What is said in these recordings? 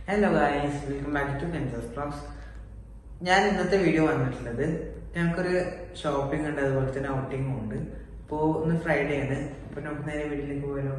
hello guys welcome back to കെൻസസ് blogs ഞാൻ ഇന്നത്തെ വീഡിയോ വന്നിട്ടുള്ളത് ഞങ്ങൾക്കൊരു ഷോപ്പിംഗ് ഉണ്ട് അതുപോലെ തന്നെ ഔട്ടിങ്ങും ഉണ്ട് അപ്പോൾ ഇന്ന് ഫ്രൈഡേ ആണ് അപ്പോൾ നമുക്ക് നേരെ വീട്ടിലേക്ക് പോയാലോ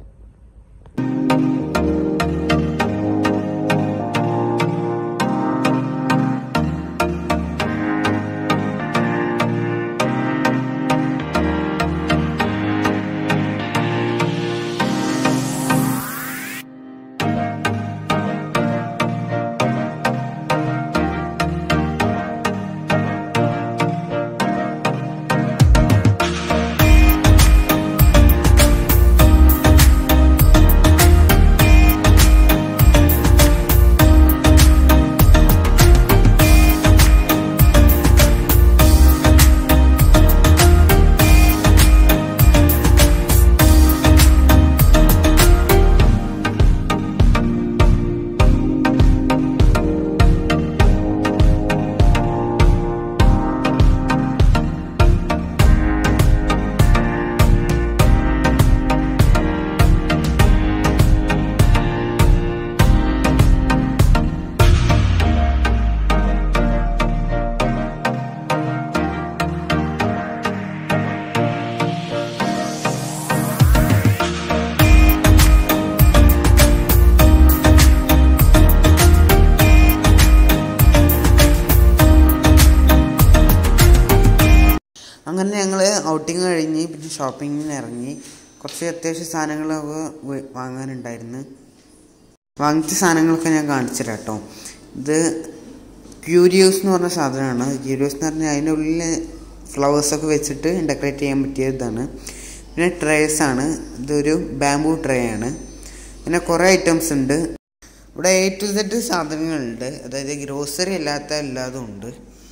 അങ്ങനെ ഞങ്ങൾ ഔട്ടിങ് കഴിഞ്ഞ് പിന്നെ ഷോപ്പിങ്ങിന് ഇറങ്ങി കുറച്ച് അത്യാവശ്യ സാധനങ്ങളൊക്കെ വേ- വാങ്ങാനുണ്ടായിരുന്നു വാങ്ങിച്ച സാധനങ്ങളൊക്കെ ഞാൻ കാണിച്ചു തരാം കേട്ടോ ഇത് ക്യൂരിയോസ് എന്ന് പറഞ്ഞ സാധനമാണ് ക്യൂരിയോസ് എന്ന് പറഞ്ഞാൽ അതിൻ്റെ ഉള്ളിൽ ഫ്ലവേഴ്സൊക്കെ വെച്ചിട്ട് ഡെക്കറേറ്റ് ചെയ്യാൻ പറ്റിയ ഇതാണ് പിന്നെ ട്രേസ് ആണ് ഇതൊരു ബാംബൂ ട്രേ ആണ് പിന്നെ കുറേ ഐറ്റംസ് ഉണ്ട് ഇവിടെ എ ടു സെഡ് സാധനങ്ങളുണ്ട് അതായത് ഗ്രോസറി അല്ലാത്ത എല്ലാതും ഉണ്ട്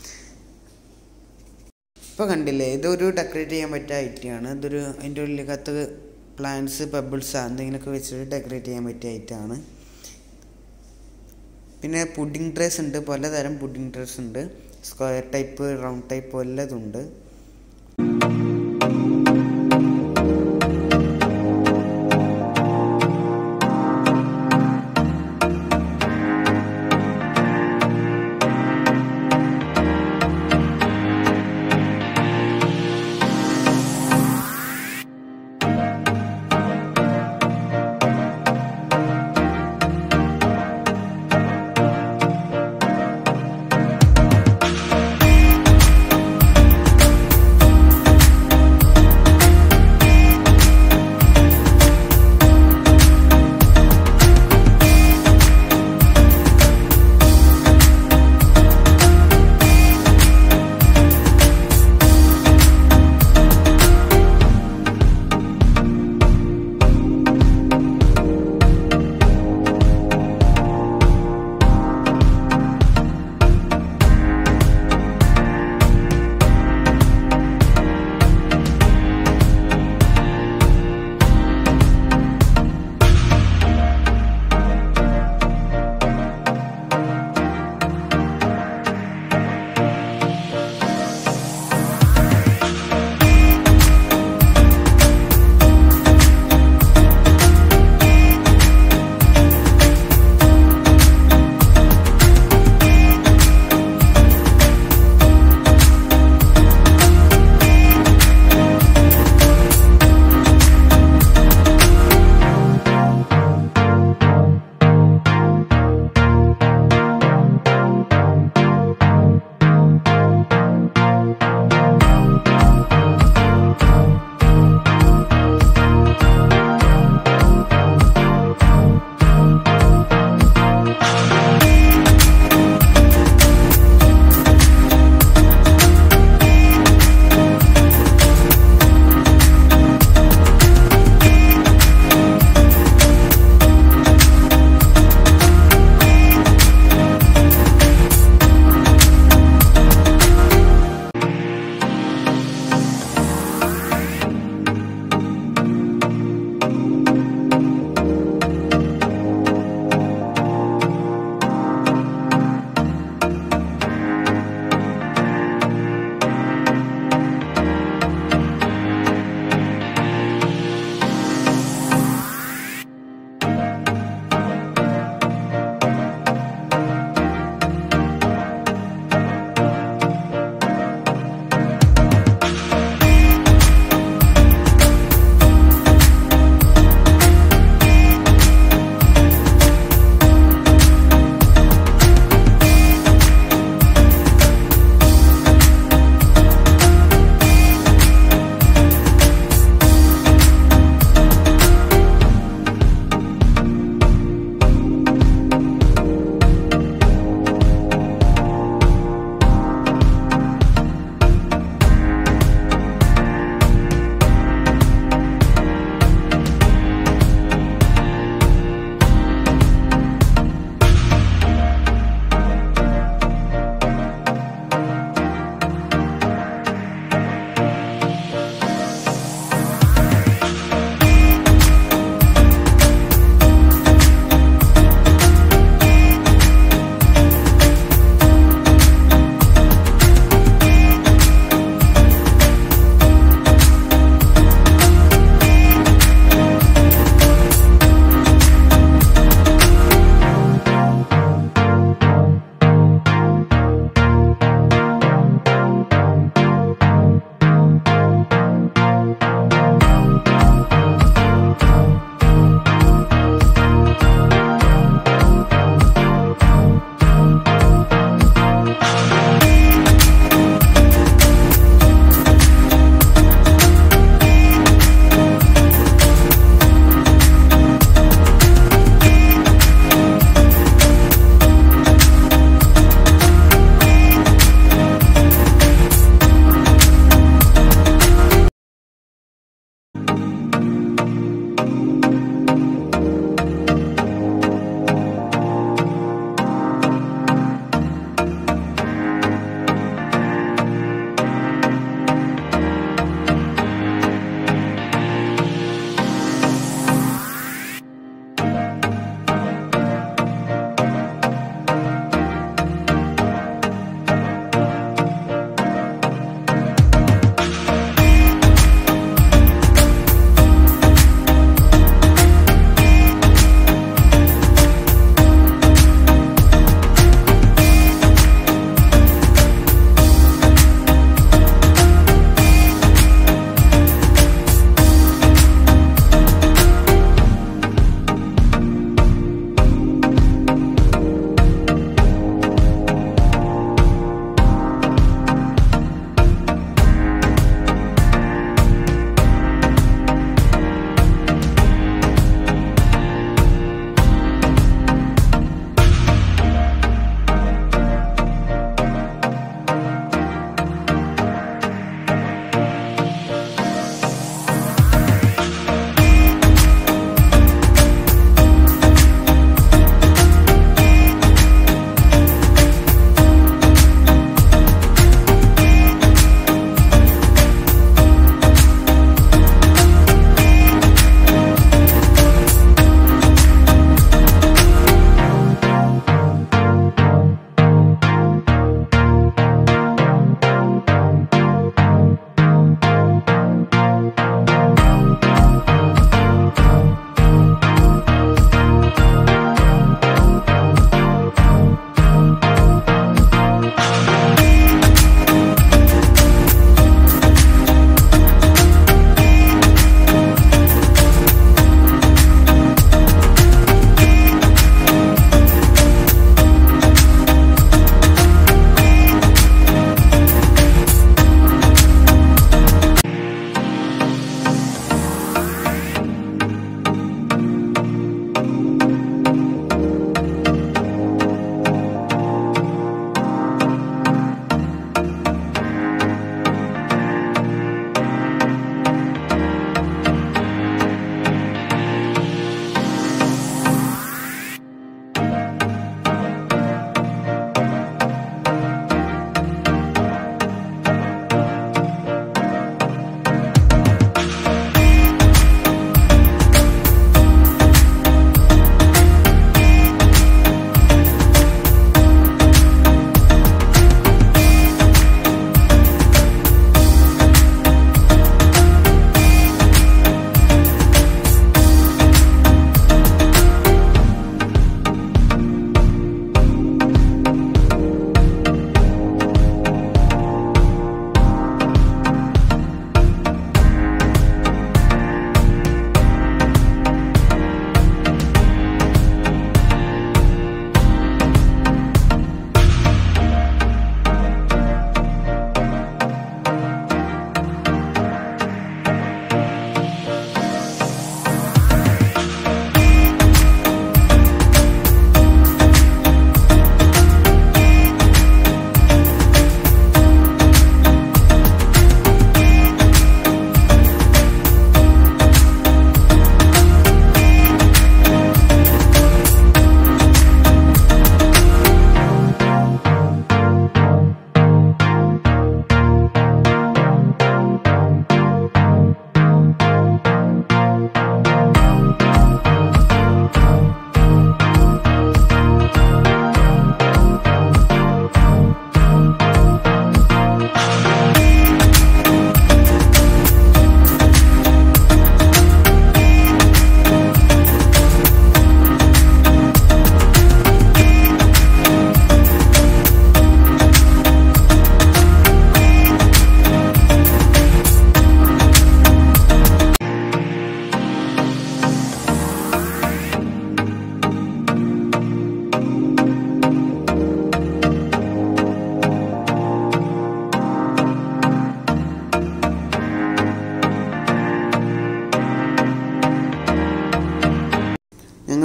ഇപ്പോൾ കണ്ടില്ലേ ഇതൊരു ഡെക്കറേറ്റ് ചെയ്യാൻ പറ്റിയ ഐറ്റമാണ് ഇതൊരു അതിൻ്റെ ഉള്ളിലകത്ത് പ്ലാന്റ്സ് പെബിൾസ് എന്തെങ്കിലുമൊക്കെ വെച്ചിട്ട് ഡെക്കറേറ്റ് ചെയ്യാൻ പറ്റിയ ഐറ്റമാണ് പിന്നെ പുഡിംഗ് ട്രേസ് ഉണ്ട് പലതരം പുഡിംഗ് ട്രേസ് ഉണ്ട് സ്ക്വയർ ടൈപ്പ് റൗണ്ട് ടൈപ്പ് വല്ലതുണ്ട്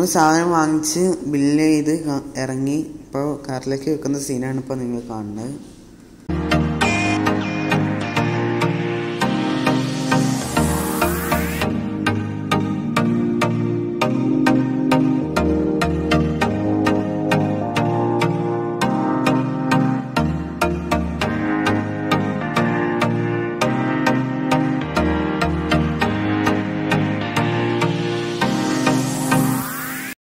സാധനം വാങ്ങിച്ച് ബില്ല് ചെയ്ത് ക- ഇറങ്ങി ഇപ്പോൾ കാറിലേക്ക് വെക്കുന്ന സീനാണ് ഇപ്പോൾ നിങ്ങൾ കാണുന്നത്